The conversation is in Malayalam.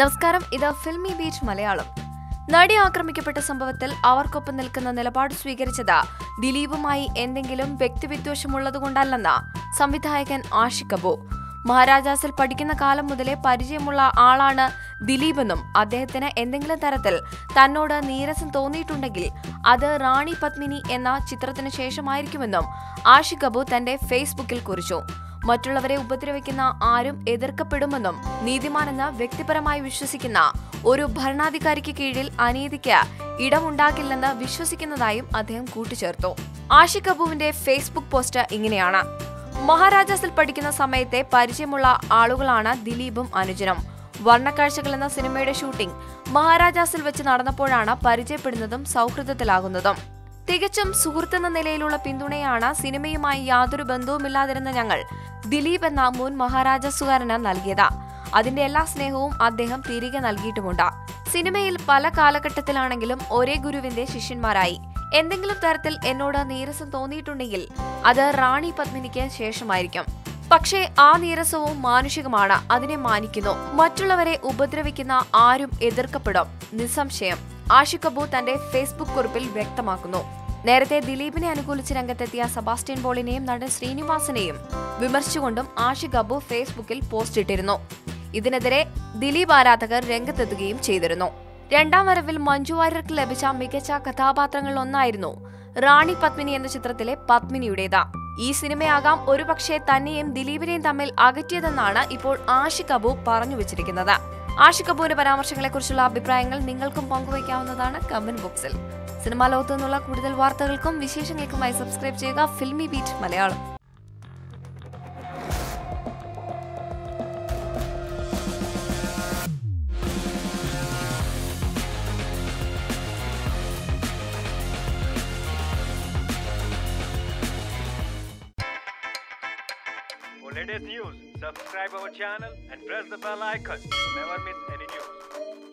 നമസ്കാരം ഇത് ഫിൽമി ബീച്ച് മലയാളം നടി ആക്രമിക്കപ്പെട്ട സംഭവത്തിൽ അവർക്കൊപ്പം നിൽക്കുന്ന നിലപാട് സ്വീകരിച്ചത് ദിലീപുമായി എന്തെങ്കിലും വ്യക്തിവിദ്വേഷമുള്ളതുകൊണ്ടല്ലെന്ന് സംവിധായകൻ ആഷിഖ് കപൂർ മഹാരാജാസിൽ പഠിക്കുന്ന കാലം മുതലേ പരിചയമുള്ള ആളാണ് ദിലീപെന്നും അദ്ദേഹത്തിന് എന്തെങ്കിലും തരത്തിൽ തന്നോട് നീരസം തോന്നിയിട്ടുണ്ടെങ്കിൽ അത് റാണി പത്മിനി എന്ന ചിത്രത്തിന് ശേഷമായിരിക്കുമെന്നും ആഷിഖ് കപൂർ തന്റെ ഫേസ്ബുക്കിൽ കുറിച്ചു മറ്റുള്ളവരെ ഉപദ്രവിക്കുന്ന ആരും എതിർക്കപ്പെടുമെന്നും നീതിമാനെന്ന് വ്യക്തിപരമായി വിശ്വസിക്കുന്ന ഒരു ഭരണാധികാരിക്ക് കീഴിൽ അനീതിക്ക് ഇടമുണ്ടാകില്ലെന്ന് വിശ്വസിക്കുന്നതായും അദ്ദേഹം കൂട്ടിച്ചേർത്തു ആഷിഖ് കപൂറിന്റെ ഫേസ്ബുക്ക് പോസ്റ്റ് ഇങ്ങനെയാണ് മഹാരാജാസിൽ പഠിക്കുന്ന സമയത്തെ പരിചയമുള്ള ആളുകളാണ് ദിലീപും അനുജനും വർണ്ണക്കാഴ്ചകൾ എന്ന സിനിമയുടെ ഷൂട്ടിംഗ് മഹാരാജാസിൽ വെച്ച് നടന്നപ്പോഴാണ് പരിചയപ്പെടുന്നതും സൗഹൃദത്തിലാകുന്നതും തികച്ചും സുഹൃത്തെന്ന നിലയിലുള്ള പിന്തുണയാണ് സിനിമയുമായി യാതൊരു ബന്ധവുമില്ലാതിരുന്ന ഞങ്ങൾ ദിലീപ് എന്ന മുൻ മഹാരാജാസുകാരന് നൽകിയത് അതിന്റെ എല്ലാ സ്നേഹവും അദ്ദേഹം തിരികെ നൽകിയിട്ടുമുണ്ട് സിനിമയിൽ പല കാലഘട്ടത്തിലാണെങ്കിലും ഒരേ ഗുരുവിന്റെ ശിഷ്യന്മാരായി എന്തെങ്കിലും തരത്തിൽ എന്നോട് നീരസം തോന്നിയിട്ടുണ്ടെങ്കിൽ അത് റാണി പത്മിനിക്ക് ശേഷമായിരിക്കും പക്ഷേ ആ നീരസവും മാനുഷികമാണ് അതിനെ മാനിക്കുന്നു മറ്റുള്ളവരെ ഉപദ്രവിക്കുന്ന ആരും എതിർക്കപ്പെടും നിസ്സംശയം ആഷിഖ് കപൂർ തന്റെ ഫേസ്ബുക്ക് കുറിപ്പിൽ വ്യക്തമാക്കുന്നു നേരത്തെ ദിലീപിനെ അനുകൂലിച്ച് രംഗത്തെത്തിയ സെബാസ്റ്റ്യൻ പോളിനെയും നടൻ ശ്രീനിവാസനെയും വിമർശിച്ചുകൊണ്ടും ആഷിഖ് കപൂർ ഫേസ്ബുക്കിൽ പോസ്റ്റ് ഇട്ടിരുന്നു ഇതിനെതിരെ ദിലീപ് ആരാധകർ രംഗത്തെത്തുകയും ചെയ്തിരുന്നു രണ്ടാം വരവിൽ മഞ്ജു വാര്യർക്ക് ലഭിച്ച മികച്ച കഥാപാത്രങ്ങളിൽ ഒന്നായിരുന്നു റാണി പത്മിനി എന്ന ചിത്രത്തിലെ പത്മിനിയുടേത് ഈ സിനിമയാകാം ഒരുപക്ഷെ തന്നെയും ദിലീപിനെയും തമ്മിൽ അകറ്റിയതെന്നാണ് ഇപ്പോൾ ആഷിഖ് കപൂർ പറഞ്ഞു വെച്ചിരിക്കുന്നത് ആഷിഖ് കപൂറിന്റെ പരാമർശങ്ങളെക്കുറിച്ചുള്ള അഭിപ്രായങ്ങൾ നിങ്ങൾക്കും പങ്കുവയ്ക്കാവുന്നതാണ് കമന്റ് ബോക്സിൽ സിനിമാ ലോകത്തു നിന്നുള്ള കൂടുതൽ വാർത്തകൾക്കും വിശേഷങ്ങൾക്കുമായി സബ്സ്ക്രൈബ് ചെയ്യുക Filmibeat Malayalam For latest news, subscribe our channel and press the bell icon to never miss any news.